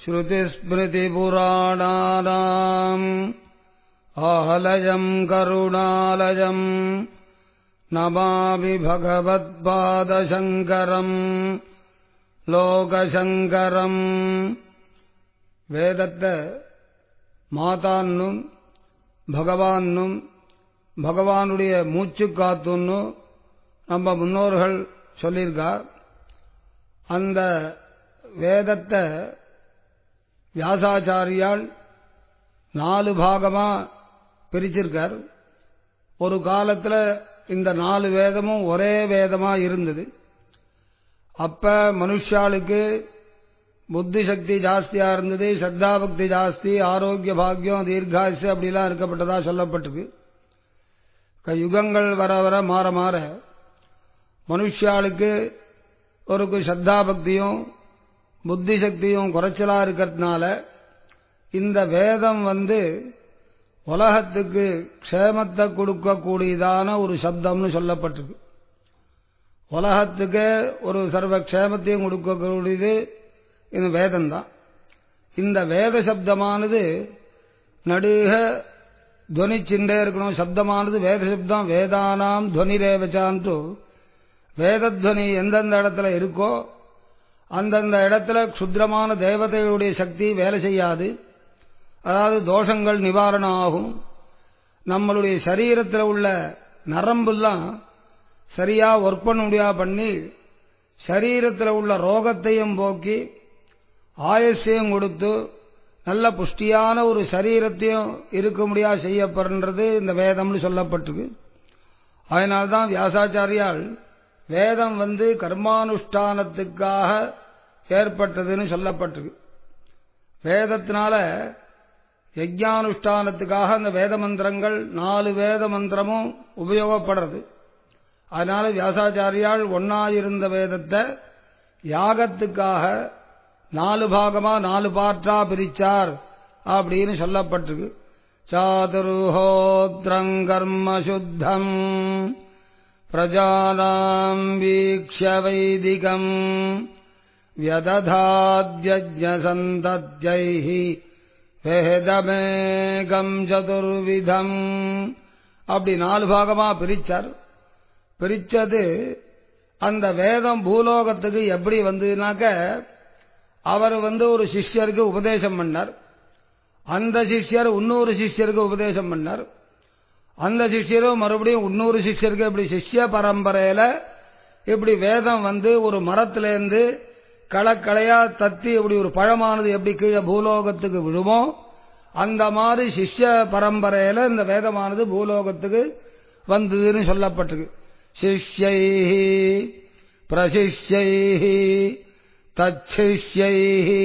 श्रुतिस्मृतिपुराणानाम् आहलयम् करुणालयम् नमामि भगवत्पादशङ्करम् லோகசங்கரம் வேதத்தை மாதான்னும் பகவான்னும் பகவானுடைய மூச்சு காத்துன்னு நம்ம முன்னோர்கள் சொல்லியிருக்கார் அந்த வேதத்தை வியாசாச்சாரியால் நாலு பாகமா பிரிச்சிருக்கார் ஒரு காலத்தில் இந்த நாலு வேதமும் ஒரே வேதமா இருந்தது அப்ப மனுஷாளுக்கு புத்தி சக்தி ஜாஸ்தியா இருந்தது சத்தா பக்தி ஜாஸ்தி ஆரோக்கிய பாக்கியம் தீர்காசு அப்படிலாம் இருக்கப்பட்டதா சொல்லப்பட்டிருக்கு யுகங்கள் வர வர மாற மாற மனுஷாளுக்கு ஒரு சத்தா பக்தியும் புத்தி சக்தியும் குறைச்சலா இருக்கிறதுனால இந்த வேதம் வந்து உலகத்துக்கு க்ஷேமத்தை கொடுக்கக்கூடியதான ஒரு சப்தம்னு சொல்லப்பட்டிருக்கு உலகத்துக்கு ஒரு சர்வ க்ஷேமத்தையும் கொடுக்கக்கூடியது இந்த வேதம் தான் இந்த வேத சப்தமானது நடுக துவனிச்சுட்டே இருக்கணும் சப்தமானது வேத சப்தம் வேதானாம் துவனிரேவச்சான்ட்டு வேதத்வனி எந்தெந்த இடத்துல இருக்கோ அந்தந்த இடத்துல க்ஷுத்ரமான தேவதைகளுடைய சக்தி வேலை செய்யாது அதாவது தோஷங்கள் நிவாரணம் ஆகும் நம்மளுடைய சரீரத்தில் உள்ள நரம்புலாம் சரியா ஒர்க் பண்ண முடியா பண்ணி சரீரத்தில் உள்ள ரோகத்தையும் போக்கி ஆயுஷையும் கொடுத்து நல்ல புஷ்டியான ஒரு சரீரத்தையும் இருக்க முடியா செய்யப்படுறது இந்த வேதம்னு சொல்லப்பட்டிருக்கு அதனால்தான் வியாசாச்சாரியால் வேதம் வந்து கர்மானுஷ்டானத்துக்காக ஏற்பட்டதுன்னு சொல்லப்பட்டிருக்கு வேதத்தினால யஜ்ஞானுஷ்டானத்துக்காக அந்த வேத மந்திரங்கள் நாலு வேத மந்திரமும் உபயோகப்படுறது அதனால வியாசாச்சாரியால் ஒன்னாயிருந்த வேதத்தை யாகத்துக்காக நாலு பாகமா நாலு பாற்றா பிரிச்சார் அப்படின்னு சொல்லப்பட்டிருக்கு சாதுர்ஹோத்ரங்கர்ம சுத்தம் பிரஜானாம் வீக்ஷ வைதிகம் வியததாத்யஜசந்தத்யை வேதமேகம் சதுர்விதம் அப்படி நாலு பாகமா பிரிச்சார் பிரிச்சது அந்த வேதம் பூலோகத்துக்கு எப்படி வந்ததுனாக்க அவர் வந்து ஒரு சிஷ்யருக்கு உபதேசம் பண்ணார் அந்த சிஷ்யர் இன்னொரு சிஷ்யருக்கு உபதேசம் பண்ணார் அந்த சிஷ்யரும் மறுபடியும் இன்னொரு சிஷ்யருக்கு இப்படி சிஷ்ய பரம்பரையில இப்படி வேதம் வந்து ஒரு மரத்திலேருந்து களக்களையா தத்தி இப்படி ஒரு பழமானது எப்படி கீழே பூலோகத்துக்கு விழுமோ அந்த மாதிரி சிஷ்ய பரம்பரையில இந்த வேதமானது பூலோகத்துக்கு வந்ததுன்னு சொல்லப்பட்டிருக்கு சிஷ்யை பிரசிஷ்யை தச்சிஷ்யை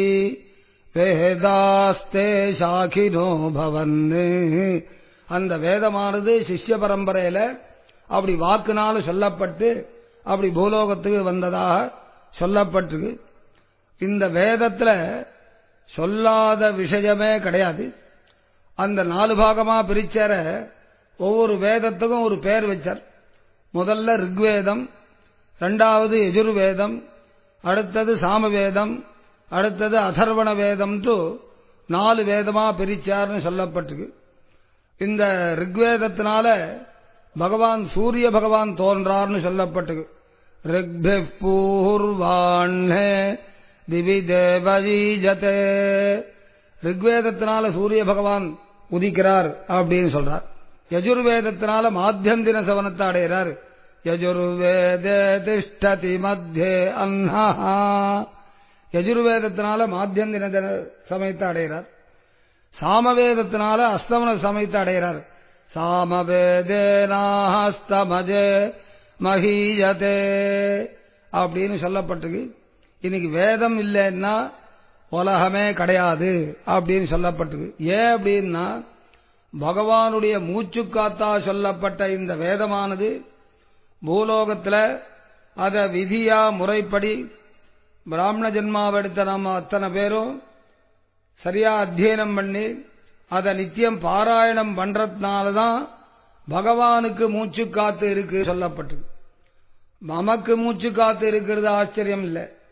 வேதாஸ்தே சாகினோ பவன் அந்த வேதமானது சிஷ்ய பரம்பரையில அப்படி வாக்குனால சொல்லப்பட்டு அப்படி பூலோகத்துக்கு வந்ததாக சொல்லப்பட்டிருக்கு இந்த வேதத்துல சொல்லாத விஷயமே கிடையாது அந்த நாலு பாகமா பிரிச்சார ஒவ்வொரு வேதத்துக்கும் ஒரு பேர் வச்சார் முதல்ல ரிக்வேதம் ரெண்டாவது எஜுர்வேதம் அடுத்தது சாமவேதம் அடுத்தது அதர்வண வேதம்ட்டு நாலு வேதமா பிரிச்சார்னு சொல்லப்பட்டிருக்கு இந்த ரிக்வேதத்தினால பகவான் சூரிய பகவான் தோன்றார்னு சொல்லப்பட்டிருக்கு ரிக்பி பூர்வாண்ணே திவி தேவஜீஜதே ரிக்வேதத்தினால சூரிய பகவான் உதிக்கிறார் அப்படின்னு சொல்றார் யஜுர்வேதத்தினால மாத்தியந்தின சவனத்தை அடைகிறார் யஜுர்வேதே திஷ்டதி மத்தியே அன்னஹா யஜுர்வேதத்தினால மாத்தியந்தின சமயத்தை அடைகிறார் சாமவேதத்தினால அஸ்தமன சமயத்தை அடைகிறார் சாமவேதேனாஸ்தமஜே மகீயதே அப்படின்னு சொல்லப்பட்டிருக்கு இன்னைக்கு வேதம் இல்லைன்னா உலகமே கிடையாது அப்படின்னு சொல்லப்பட்டிருக்கு ஏன் அப்படின்னா பகவானுடைய மூச்சு காத்தா சொல்லப்பட்ட இந்த வேதமானது பூலோகத்தில் அதை விதியா முறைப்படி பிராமண ஜென்மாவெடுத்த நம்ம அத்தனை பேரும் சரியா அத்தியனம் பண்ணி அதை நித்தியம் பாராயணம் பண்றதுனால தான் பகவானுக்கு மூச்சு காத்து இருக்கு சொல்லப்பட்டது நமக்கு மூச்சு காத்து இருக்கிறது ஆச்சரியம் இல்லை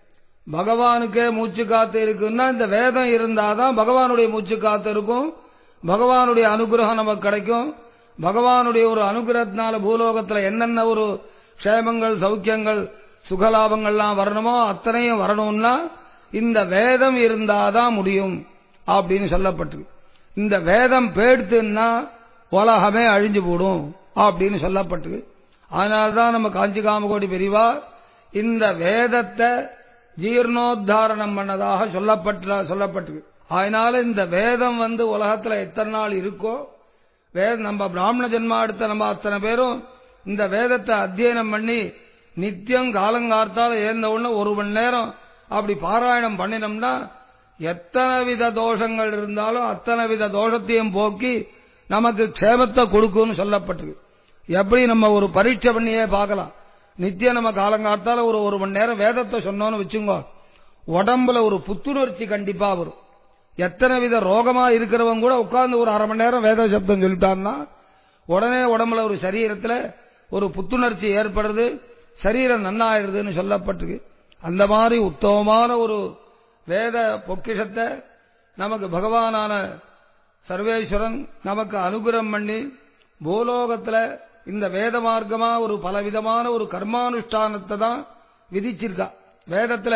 பகவானுக்கே மூச்சு காத்து இருக்குன்னா இந்த வேதம் இருந்தாதான் பகவானுடைய மூச்சு காத்து இருக்கும் பகவானுடைய அனுகிரகம் நமக்கு கிடைக்கும் பகவானுடைய ஒரு அனுகிரகத்தினால பூலோகத்தில் என்னென்ன ஒரு க்ஷேமங்கள் சௌக்கியங்கள் சுகலாபங்கள்லாம் வரணுமோ அத்தனையும் வரணும்னா இந்த வேதம் இருந்தாதான் முடியும் அப்படின்னு சொல்லப்பட்டிருக்கு இந்த வேதம் பேடுத்துன்னா உலகமே அழிஞ்சு போடும் அப்படின்னு சொல்லப்பட்டிருக்கு அதனால்தான் நம்ம காஞ்சி காமகோடி பெரிவா இந்த வேதத்தை ஜீர்ணோத்தாரணம் பண்ணதாக சொல்லப்பட்ட சொல்லப்பட்டிருக்கு அதனால இந்த வேதம் வந்து உலகத்துல எத்தனை நாள் இருக்கோ வேத நம்ம பிராமண ஜென்மா எடுத்த நம்ம அத்தனை பேரும் இந்த வேதத்தை அத்தியனம் பண்ணி நித்தியம் காலங்கார்த்தால ஏந்த உடனே ஒரு மணி நேரம் அப்படி பாராயணம் பண்ணினோம்னா எத்தனை வித தோஷங்கள் இருந்தாலும் அத்தனை வித தோஷத்தையும் போக்கி நமக்கு க்ஷேமத்தை கொடுக்கும்னு சொல்லப்பட்டிருக்கு எப்படி நம்ம ஒரு பரீட்சை பண்ணியே பார்க்கலாம் நித்தியம் நம்ம காலங்காத்தால ஒரு ஒரு மணி நேரம் வேதத்தை சொன்னோன்னு வச்சுங்கோ உடம்புல ஒரு புத்துணர்ச்சி கண்டிப்பா வரும் எத்தனை வித ரோகமா இருக்கிறவங்க கூட உட்கார்ந்து ஒரு அரை மணி நேரம் வேத சப்தம் சொல்லிட்டான்னா உடனே உடம்புல ஒரு சரீரத்துல ஒரு புத்துணர்ச்சி ஏற்படுறது சரீரம் நன்னாயிடுதுன்னு சொல்லப்பட்டிருக்கு அந்த மாதிரி உத்தமமான ஒரு வேத பொக்கிஷத்தை நமக்கு பகவானான சர்வேஸ்வரன் நமக்கு அனுகிரகம் பண்ணி பூலோகத்தில் இந்த வேத மார்க்கமா ஒரு பலவிதமான ஒரு கர்மானுஷ்டானத்தை தான் விதிச்சிருக்கா வேதத்துல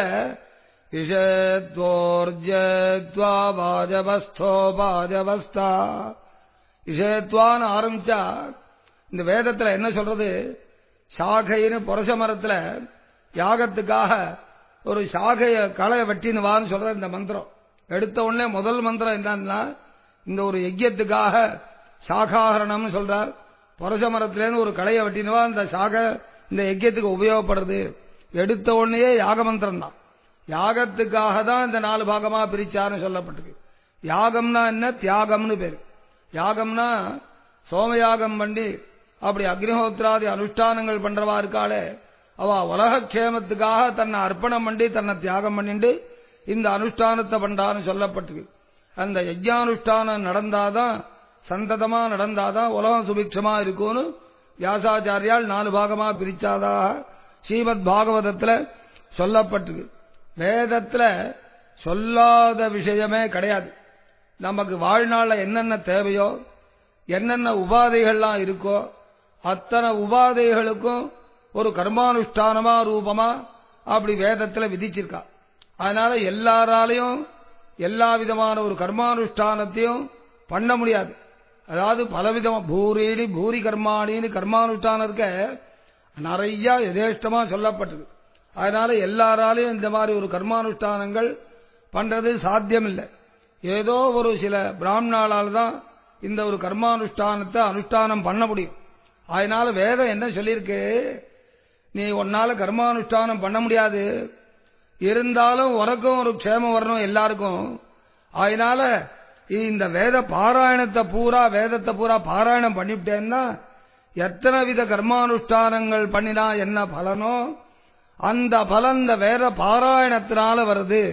இஷத்வோர்ஜத்வா பாஜபஸ்தோ பாஜபஸ்தா இஷத்வான்னு ஆரம்பிச்சா இந்த வேதத்துல என்ன சொல்றது சாகைன்னு புரச மரத்துல யாகத்துக்காக ஒரு சாகைய களை வெட்டினுவான்னு சொல்ற இந்த மந்திரம் எடுத்த உடனே முதல் மந்திரம் என்னன்னா இந்த ஒரு யஜ்யத்துக்காக சாகாகரணம்னு சொல்றார் புரச மரத்திலேருந்து ஒரு களையை வெட்டினுவா இந்த சாக இந்த யஜ்யத்துக்கு உபயோகப்படுறது எடுத்த உடனேயே யாக மந்திரம் தான் யாகத்துக்காக தான் இந்த நாலு பாகமா பிரிச்சாருன்னு சொல்லப்பட்டிருக்கு யாகம்னா என்ன தியாகம்னு பேரு யாகம்னா சோமயாகம் பண்ணி அப்படி அக்னிஹோத்திராதி அனுஷ்டானங்கள் பண்றவா இருக்காளே அவ உலக க்ஷேமத்துக்காக தன்னை அர்ப்பணம் பண்ணி தன்னை தியாகம் பண்ணிட்டு இந்த அனுஷ்டானத்தை பண்றான்னு சொல்லப்பட்டிருக்கு அந்த யஜ்யானுஷ்டானம் நடந்தாதான் சந்ததமா நடந்தாதான் உலகம் சுபிக்ஷமா இருக்கும்னு வியாசாச்சாரியால் நாலு பாகமா பிரிச்சாதாக ஸ்ரீமத் பாகவதத்துல சொல்லப்பட்டிருக்கு வேதத்துல சொல்லாத விஷயமே கிடையாது நமக்கு வாழ்நாள்ல என்னென்ன தேவையோ என்னென்ன உபாதைகள்லாம் இருக்கோ அத்தனை உபாதைகளுக்கும் ஒரு கர்மானுஷ்டானமா ரூபமா அப்படி வேதத்துல விதிச்சிருக்கா அதனால எல்லாராலையும் எல்லா விதமான ஒரு கர்மானுஷ்டானத்தையும் பண்ண முடியாது அதாவது பலவிதமா பூரீடி பூரி கர்மாணின்னு கர்மானுஷ்டானம் இருக்க நிறைய எதேஷ்டமா சொல்லப்பட்டது அதனால எல்லாராலையும் இந்த மாதிரி ஒரு கர்மானுஷ்டானங்கள் பண்றது சாத்தியம் இல்லை ஏதோ ஒரு சில பிராமணாலால் தான் இந்த ஒரு கர்மானுஷ்டானத்தை அனுஷ்டானம் பண்ண முடியும் அதனால வேதம் என்ன சொல்லியிருக்கு நீ உன்னால கர்மானுஷ்டானம் பண்ண முடியாது இருந்தாலும் உனக்கும் ஒரு க்ஷேமம் வரணும் எல்லாருக்கும் அதனால இந்த வேத பாராயணத்தை பூரா வேதத்தை பூரா பாராயணம் பண்ணிவிட்டேன்னா எத்தனை வித கர்மானுஷ்டானங்கள் பண்ணினா என்ன பலனோ அந்த பலன் இந்த வேத பாராயணத்தினால வருது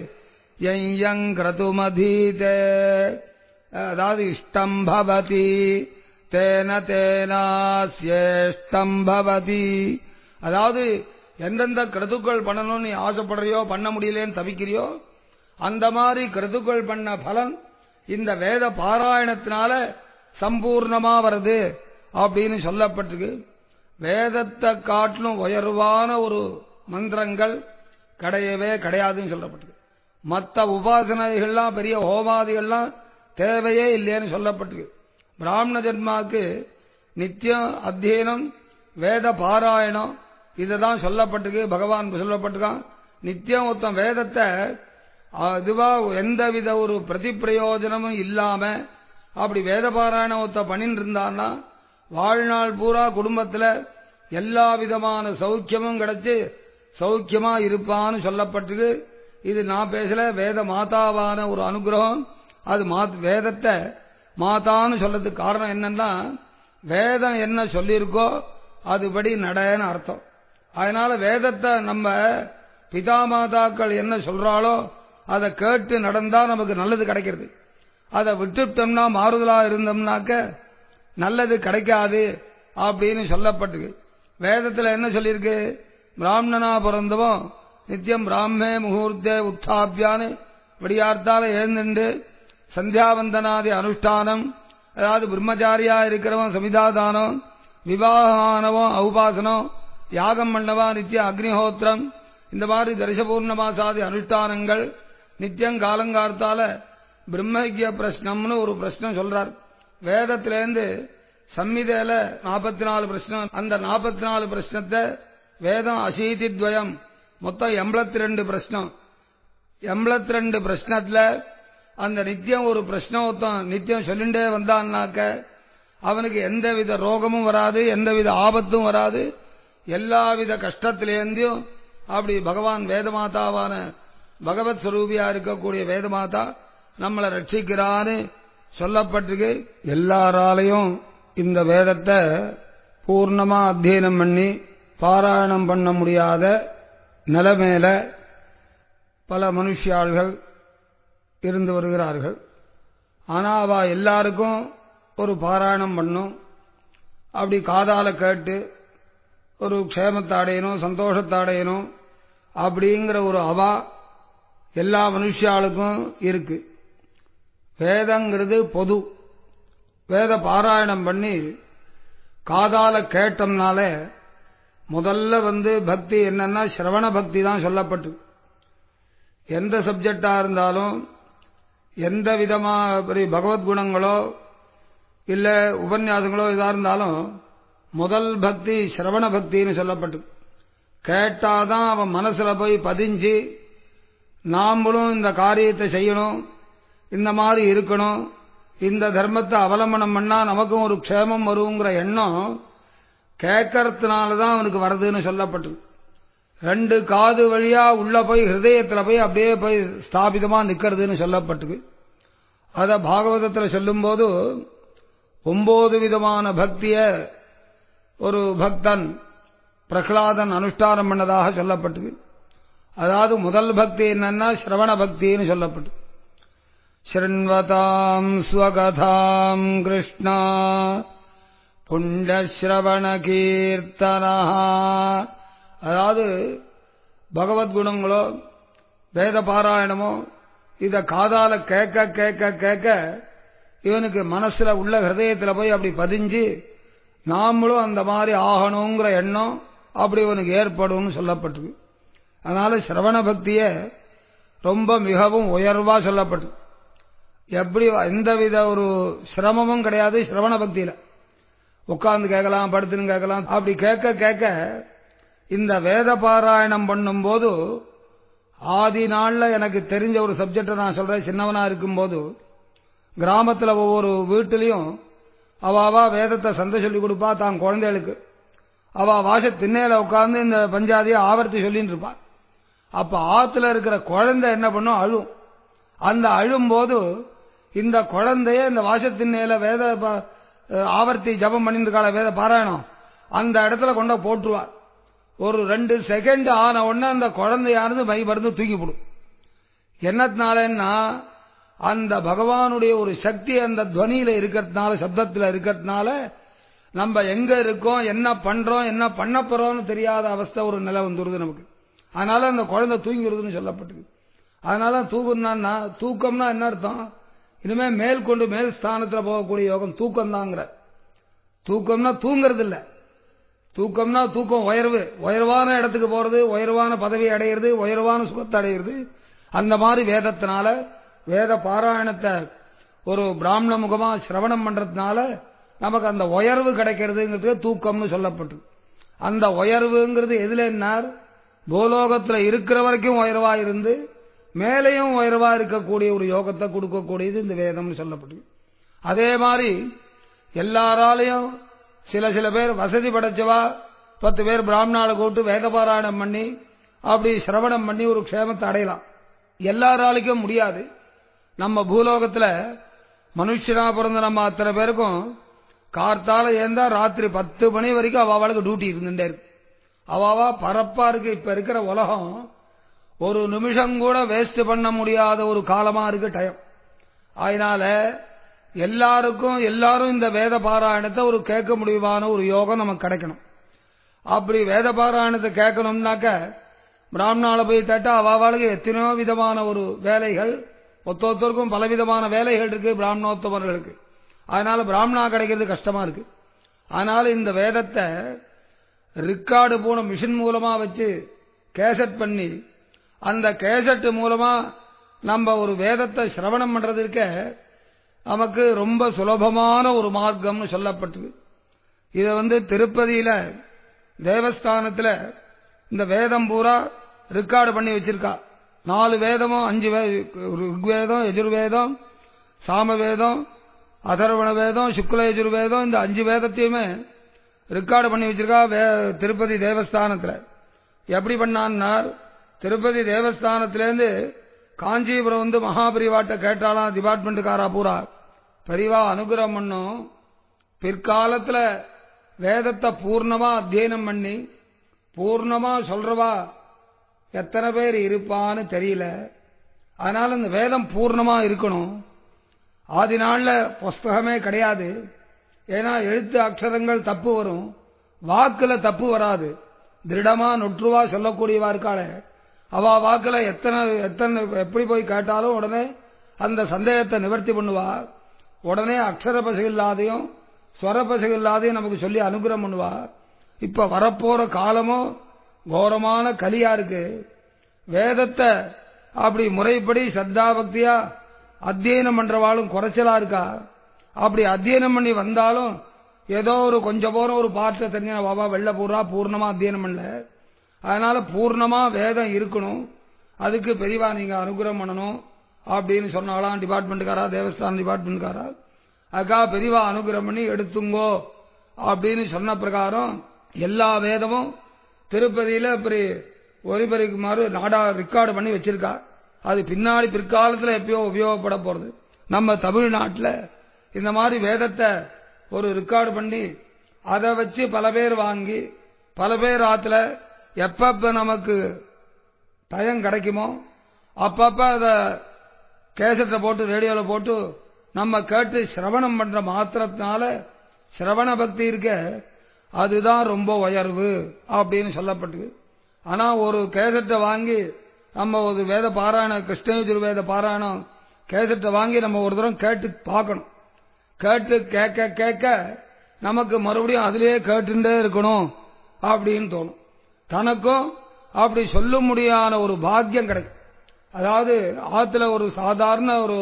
யங்கிரதுமதீதே அதாவது இஷ்டம் பவதி தேன தேனாஸ்யேஷ்டம் பவதி அதாவது எந்தெந்த கிருதுக்கள் பண்ணணும்னு நீ ஆசைப்படுறியோ பண்ண முடியலேன்னு தவிக்கிறியோ அந்த மாதிரி கிருதுக்கள் பண்ண பலன் இந்த வேத பாராயணத்தினால சம்பூர்ணமா வருது அப்படின்னு சொல்லப்பட்டிருக்கு வேதத்தை காட்டிலும் உயர்வான ஒரு மந்திரங்கள் கிடையவே கிடையாதுன்னு சொல்லப்பட்டிருக்கு மற்ற உபாசனைகள்லாம் பெரிய ஹோமாதிகள்லாம் தேவையே இல்லைன்னு சொல்லப்பட்டிருக்கு பிராமண ஜென்மாவுக்கு நித்தியம் அத்தியனம் வேத பாராயணம் இதுதான் சொல்லப்பட்டிருக்கு பகவான் சொல்லப்பட்டிருக்கான் நித்தியம் ஒருத்தன் வேதத்தை அதுவா எந்தவித ஒரு பிரதி பிரயோஜனமும் இல்லாம அப்படி வேத பாராயணம் ஒருத்த பண்ணிட்டு இருந்தான்னா வாழ்நாள் பூரா குடும்பத்துல எல்லா விதமான சௌக்கியமும் கிடைச்சு சௌக்கியமா இருப்பான்னு சொல்லப்பட்டிருக்கு இது நான் பேசல வேத மாதாவான ஒரு அனுகிரகம் அது வேதத்தை மாதான்னு சொல்றதுக்கு காரணம் என்னன்னா வேதம் என்ன சொல்லியிருக்கோ அதுபடி நடன்னு அர்த்தம் அதனால வேதத்தை நம்ம பிதா மாதாக்கள் என்ன சொல்றாளோ அதை கேட்டு நடந்தா நமக்கு நல்லது கிடைக்கிறது அதை விட்டுட்டோம்னா மாறுதலா இருந்தோம்னாக்க நல்லது கிடைக்காது அப்படின்னு சொல்லப்பட்டிருக்கு வேதத்தில் என்ன சொல்லியிருக்கு பிராமணனா பிறந்தவன் நித்தியம் பிராமே முகூர்த்தே உத்தாபியான்னு விடியார்த்தால எழுந்துண்டு சந்தியாவந்தனாதி அனுஷ்டானம் அதாவது பிரம்மச்சாரியா இருக்கிறவன் சமிதாதானம் விவாகமானவன் ஔபாசனம் யாகம் பண்ணவா நித்திய அக்னிஹோத்திரம் இந்த மாதிரி தரிசபூர்ணமாசாதி அனுஷ்டானங்கள் நித்தியம் காலங்கார்த்தால பிரம்மகிய பிரஷ்னம்னு ஒரு பிரச்சனை சொல்றார் வேதத்திலேருந்து சம்மிதையில நாற்பத்தி நாலு பிரச்சனம் அந்த நாற்பத்தி நாலு பிரச்சனத்தை வேதம் அசீதி துவயம் மொத்தம் எண்பத்தி ரெண்டு பிரச்சனம் எண்பத்தி ரெண்டு பிரச்சனத்துல அந்த நித்தியம் ஒரு பிரச்சனோத்தம் நித்தியம் சொல்லிண்டே வந்தான்னாக்க அவனுக்கு எந்தவித ரோகமும் வராது எந்தவித ஆபத்தும் வராது எல்லாவித கஷ்டத்திலேருந்தும் அப்படி பகவான் வேதமாதாவான பகவத் ஸ்வரூபியா இருக்கக்கூடிய வேதமாதா நம்மளை ரட்சிக்கிறான்னு சொல்லப்பட்டிருக்கு எல்லாராலையும் இந்த வேதத்தை பூர்ணமா அத்தியனம் பண்ணி பாராயணம் பண்ண முடியாத நிலைமையில பல மனுஷியாள்கள் இருந்து வருகிறார்கள் ஆனா அவ எல்லாருக்கும் ஒரு பாராயணம் பண்ணும் அப்படி காதால கேட்டு ஒரு க்ஷேமத்தை அடையணும் சந்தோஷத்தை அடையணும் அப்படிங்கிற ஒரு அவா எல்லா மனுஷியாளுக்கும் இருக்கு வேதங்கிறது பொது வேத பாராயணம் பண்ணி காதால கேட்டோம்னால முதல்ல வந்து பக்தி என்னன்னா சிரவண பக்தி தான் சொல்லப்பட்டு எந்த சப்ஜெக்டா இருந்தாலும் எந்த விதமா பகவத்குணங்களோ இல்ல உபன்யாசங்களோ இதா இருந்தாலும் முதல் பக்தி சிரவண பக்தின்னு சொல்லப்பட்டு கேட்டாதான் அவன் மனசுல போய் பதிஞ்சு நாமளும் இந்த காரியத்தை செய்யணும் இந்த மாதிரி இருக்கணும் இந்த தர்மத்தை அவலம்பனம் பண்ணா நமக்கும் ஒரு க்ஷேமம் வருங்கிற எண்ணம் கேட்கறதுனால தான் அவனுக்கு வருதுன்னு சொல்லப்பட்டு ரெண்டு காது வழியா உள்ள போய் ஹிருதயத்தில் போய் அப்படியே போய் ஸ்தாபிதமா நிக்கிறதுன்னு சொல்லப்பட்டு அத பாகவதத்தில் சொல்லும்போது ஒன்பது விதமான பக்திய ஒரு பக்தன் பிரகலாதன் அனுஷ்டானம் பண்ணதாக சொல்லப்பட்டது அதாவது முதல் பக்தி என்னன்னா சிரவண பக்தின்னு சொல்லப்பட்டு शृण्वताम् स्वकथाम् कृष्णा புண்டஸ்ரவணகீர்த்தனா அதாவது பகவத்குணங்களோ வேத பாராயணமோ இத காதால கேட்க கேட்க கேட்க இவனுக்கு மனசுல உள்ள ஹிருதயத்தில் போய் அப்படி பதிஞ்சு நாமளும் அந்த மாதிரி ஆகணுங்கிற எண்ணம் அப்படி இவனுக்கு ஏற்படும்னு சொல்லப்பட்டிருக்கு அதனால சிரவண பக்திய ரொம்ப மிகவும் உயர்வா சொல்லப்பட்டு எப்படி எந்தவித ஒரு சிரமமும் கிடையாது சிரவண பக்தியில உட்கார்ந்து கேட்கலாம் படுத்துன்னு கேட்கலாம் அப்படி கேட்க கேட்க இந்த வேத பாராயணம் பண்ணும்போது ஆதி நாள்ல எனக்கு தெரிஞ்ச ஒரு சப்ஜெக்டை நான் சொல்றேன் சின்னவனா இருக்கும்போது கிராமத்துல ஒவ்வொரு வீட்டிலையும் அவாவா வேதத்தை சந்தை சொல்லி கொடுப்பா தான் குழந்தைகளுக்கு அவ வாச திண்ணையில உட்கார்ந்து இந்த பஞ்சாதியை ஆவர்த்தி சொல்லிட்டு இருப்பா அப்ப ஆத்துல இருக்கிற குழந்தை என்ன பண்ணும் அழும் அந்த அழும்போது இந்த குழந்தைய இந்த வாசத்திண்ணையில வேத ஆவர்த்தி ஜபம் பண்ணிட்டு இருக்காள வேத பாராயணம் அந்த இடத்துல கொண்ட போட்டுருவார் ஒரு ரெண்டு செகண்ட் ஆன உடனே அந்த குழந்தையானது மை மருந்து தூக்கி போடும் என்னத்தினாலன்னா அந்த பகவானுடைய ஒரு சக்தி அந்த துவனியில இருக்கிறதுனால சப்தத்தில் இருக்கிறதுனால நம்ம எங்க இருக்கோம் என்ன பண்றோம் என்ன பண்ண போறோம்னு தெரியாத அவஸ்தை ஒரு நிலை வந்துருது நமக்கு அதனால அந்த குழந்தை தூங்கிடுதுன்னு சொல்லப்பட்டிருக்கு அதனால தூக்கம்னா தூக்கம்னா என்ன அர்த்தம் இனிமே மேல் கொண்டு மேல் ஸ்தானத்தில் போகக்கூடிய யோகம் தூக்கம் தாங்கிற தூக்கம்னா தூங்குறது இல்ல தூக்கம்னா தூக்கம் உயர்வு உயர்வான இடத்துக்கு போறது உயர்வான பதவி அடையிறது உயர்வான சுகத்தை அடையிறது அந்த மாதிரி வேதத்தினால வேத பாராயணத்தை ஒரு பிராமண முகமா சிரவணம் பண்றதுனால நமக்கு அந்த உயர்வு கிடைக்கிறதுங்கிறது தூக்கம்னு சொல்லப்பட்டு அந்த உயர்வுங்கிறது எதுல என்னார் பூலோகத்தில் இருக்கிற வரைக்கும் உயர்வா இருந்து மேலையும் உயர்வா இருக்கக்கூடிய ஒரு யோகத்தை கொடுக்கக்கூடியது இந்த வேதம்னு சொல்லப்பட்டு அதே மாதிரி எல்லாராலையும் சில சில பேர் வசதி படைச்சவா பத்து பேர் பிராமணால கூட்டு வேத பாராயணம் பண்ணி அப்படி சிரவணம் பண்ணி ஒரு க்ஷேமத்தை அடையலாம் எல்லாராலைக்கும் முடியாது நம்ம பூலோகத்துல மனுஷனா பிறந்த நம்ம அத்தனை பேருக்கும் கார்த்தால ஏந்தா ராத்திரி பத்து மணி வரைக்கும் அவளுக்கு டியூட்டி இருந்துட்டே இருக்கு அவாவா பரப்பா இருக்கு இப்ப இருக்கிற உலகம் ஒரு நிமிஷம் கூட வேஸ்ட் பண்ண முடியாத ஒரு காலமா இருக்கு டைம் அதனால எல்லாருக்கும் எல்லாரும் இந்த வேத பாராயணத்தை ஒரு கேட்க முடியுமான ஒரு யோகம் நமக்கு கிடைக்கணும் அப்படி வேத பாராயணத்தை கேட்கணும்னாக்க பிராமணால போய் கேட்டா அவாவாளுக்கு எத்தனையோ விதமான ஒரு வேலைகள் ஒத்தொத்தருக்கும் பலவிதமான வேலைகள் இருக்கு பிராமணோத்தமர்களுக்கு அதனால பிராமணா கிடைக்கிறது கஷ்டமா இருக்கு அதனால இந்த வேதத்தை ரிக்கார்டு போன மிஷின் மூலமா வச்சு கேசட் பண்ணி அந்த கேசட் மூலமா நம்ம ஒரு வேதத்தை சிரவணம் பண்றதுக்க நமக்கு ரொம்ப சுலபமான ஒரு மார்க்கம்னு சொல்லப்பட்டது இதை வந்து திருப்பதியில தேவஸ்தானத்தில் இந்த வேதம் பூரா ரெக்கார்டு பண்ணி வச்சிருக்கா நாலு வேதமும் அஞ்சு ருக்வேதம் எஜுர்வேதம் சாமவேதம் அதர்வண வேதம் சுக்ல எஜுர்வேதம் இந்த அஞ்சு வேதத்தையுமே ரெக்கார்டு பண்ணி வச்சிருக்கா திருப்பதி தேவஸ்தானத்தில் எப்படி பண்ணான்னார் திருப்பதி தேவஸ்தானத்திலேருந்து காஞ்சிபுரம் வந்து மகாபரிவாட்ட கேட்டாலாம் டிபார்ட்மெண்ட்டுக்காரா பூரா பெரிவா அனுகிரகம் பண்ணும் பிற்காலத்தில் வேதத்தை பூர்ணமா அத்தியனம் பண்ணி பூர்ணமா சொல்றவா எத்தனை பேர் இருப்பான்னு தெரியல அதனால இந்த வேதம் பூர்ணமா இருக்கணும் ஆதி நாள்ல புஸ்தகமே கிடையாது ஏன்னா எழுத்து அக்ஷரங்கள் தப்பு வரும் வாக்குல தப்பு வராது திருடமா நொற்றுவா சொல்லக்கூடியவா இருக்காளே அவ வாக்குல எத்தனை எத்தனை எப்படி போய் கேட்டாலும் உடனே அந்த சந்தேகத்தை நிவர்த்தி பண்ணுவா உடனே அக்ஷர பசகு இல்லாதையும் ஸ்வர பசகு இல்லாதையும் நமக்கு சொல்லி அனுகிரகம் பண்ணுவா இப்ப வரப்போற காலமும் கோரமான கலியா இருக்கு வேதத்தை அப்படி முறைப்படி சத்தா பக்தியா அத்தியனம் பண்றவாளும் குறைச்சலா இருக்கா அப்படி அத்தியனம் பண்ணி வந்தாலும் ஏதோ ஒரு கொஞ்சம் போற ஒரு பாட்டை தெரிஞ்ச பாபா வெள்ள பூரா பூர்ணமா அத்தியனம் பண்ணல அதனால பூர்ணமா வேதம் இருக்கணும் அதுக்கு பெரியவா நீங்க அனுகிரகம் பண்ணணும் அப்படின்னு சொன்னாலாம் டிபார்ட்மெண்ட்டுக்காரா தேவஸ்தான டிபார்ட்மெண்ட்காரா அதுக்காக பெரியவா அனுகிரகம் பண்ணி எடுத்துங்கோ அப்படின்னு சொன்ன பிரகாரம் எல்லா வேதமும் திருப்பதியில இப்படி ஒலிபரிக்குமாறு நாடா ரெக்கார்டு பண்ணி வச்சிருக்கா அது பின்னாடி பிற்காலத்தில் எப்பயோ உபயோகப்பட போறது நம்ம தமிழ்நாட்டில் இந்த மாதிரி வேதத்தை ஒரு ரெக்கார்டு பண்ணி அதை வச்சு பல பேர் வாங்கி பல பேர் ஆத்துல எப்பப்ப நமக்கு டயம் கிடைக்குமோ அப்பப்ப அதை கேசட்டை போட்டு ரேடியோவில் போட்டு நம்ம கேட்டு சிரவணம் பண்ற மாத்திரத்தினால சிரவண பக்தி இருக்க அதுதான் ரொம்ப உயர்வு அப்படின்னு சொல்லப்பட்டது ஆனா ஒரு கேசட்டை வாங்கி நம்ம ஒரு வேத பாராயணம் கிருஷ்ணயஜுர் வேத பாராயணம் கேசட்டை வாங்கி நம்ம ஒரு தரம் கேட்டு பார்க்கணும் கேட்டு கேட்க கேட்க நமக்கு மறுபடியும் அதிலேயே கேட்டுட்டே இருக்கணும் அப்படின்னு தோணும் தனக்கும் அப்படி சொல்ல முடியாத ஒரு பாக்கியம் கிடைக்கும் அதாவது ஆத்துல ஒரு சாதாரண ஒரு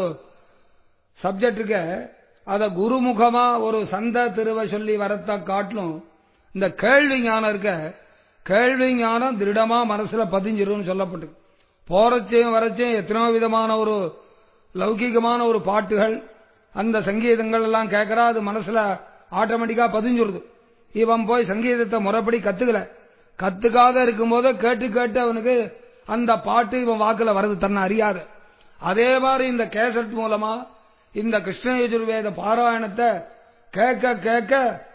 சப்ஜெக்ட் இருக்க அத குருமுகமா ஒரு சந்த திருவ சொல்லி வரத்த காட்டிலும் இந்த கேள்வி ஞானம் இருக்க கேள்வி ஞானம் திருடமா மனசுல பதிஞ்சிரும் சொல்லப்பட்டு போறச்சையும் வரச்சையும் எத்தனையோ விதமான ஒரு லௌகிகமான ஒரு பாட்டுகள் அந்த சங்கீதங்கள் எல்லாம் கேட்கறா அது மனசுல ஆட்டோமேட்டிக்கா பதிஞ்சுருது இவன் போய் சங்கீதத்தை முறைப்படி கத்துக்கல கத்துக்காத இருக்கும்போது கேட்டு கேட்டு அவனுக்கு அந்த பாட்டு இவன் வாக்குல வருது தன்னை அறியாத அதே மாதிரி இந்த கேசட் மூலமா இந்த கிருஷ்ண யஜுர்வேத பாராயணத்தை கேட்க கேட்க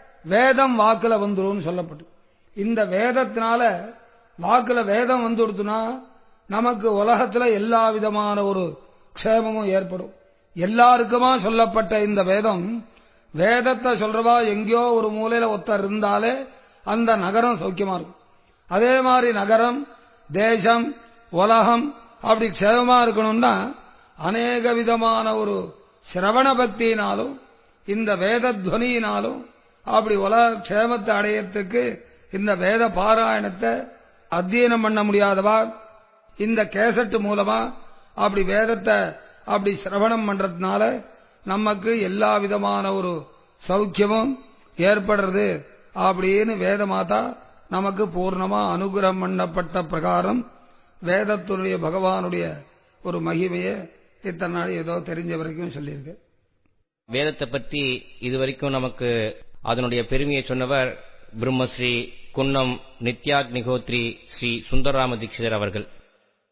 வேதம் வாக்குல வந்துடும் சொல்லப்பட்டு இந்த வேதத்தினால வாக்குல வேதம் வந்துடுத்துனா நமக்கு உலகத்துல எல்லா விதமான ஒரு க்ஷேமமும் ஏற்படும் எல்லாருக்குமா சொல்லப்பட்ட இந்த வேதம் வேதத்தை சொல்றவா எங்கேயோ ஒரு மூலையில ஒத்தர் இருந்தாலே அந்த நகரம் சௌக்கியமா இருக்கும் அதே மாதிரி நகரம் தேசம் உலகம் அப்படி க்ஷேமமா இருக்கணும்னா அநேக விதமான ஒரு சிரவண பக்தியினாலும் இந்த வேத துவனியினாலும் அப்படி உலக க்ஷேமத்தை அடையறதுக்கு இந்த வேத பாராயணத்தை அத்தியனம் பண்ண முடியாதவா இந்த கேசட் மூலமா அப்படி வேதத்தை அப்படி சிரவணம் பண்றதுனால நமக்கு எல்லா விதமான ஒரு சௌக்கியமும் ஏற்படுறது அப்படின்னு வேத மாதா நமக்கு பூர்ணமா அனுகிரகம் பண்ணப்பட்ட பிரகாரம் வேதத்துடைய பகவானுடைய ஒரு மகிமையை இத்தனை நாள் ஏதோ தெரிஞ்ச வரைக்கும் சொல்லியிருக்கு வேதத்தை பற்றி இதுவரைக்கும் நமக்கு அதனுடைய பெருமையை சொன்னவர் பிரம்மஸ்ரீ குன்னம் நித்யாக்னிகோத்ரி ஸ்ரீ சுந்தரராம தீட்சிதர் அவர்கள்